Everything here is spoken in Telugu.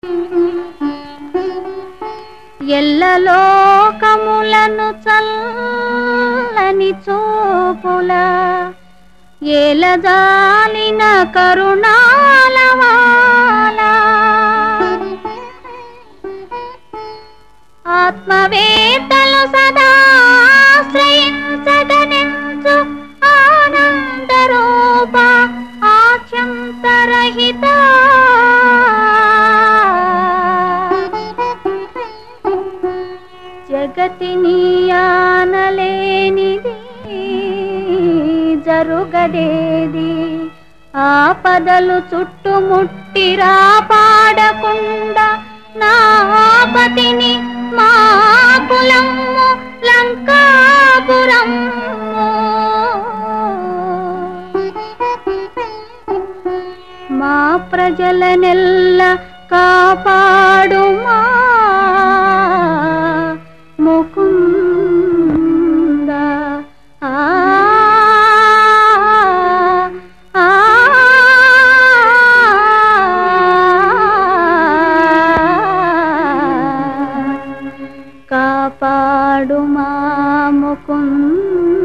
ఎల్లలోకములను చల్లని చూపుల ఏలజాలిన కరుణాలవాల ఆత్మవేత్తలు సదా శ్రయించగనెంచు ఆనందరూప ఆచ్యంతరహిత జగతిని ఆనలేనిది జరుగదేది ఆపదలు చుట్టుముట్టి రాపాడకుండా నా ఆపతిని మా కులము లంకాపురము మా ప్రజలనెల్ల కాపాడుమా ముకుంద ఆ ఆ కాపాడుమా ముకుంద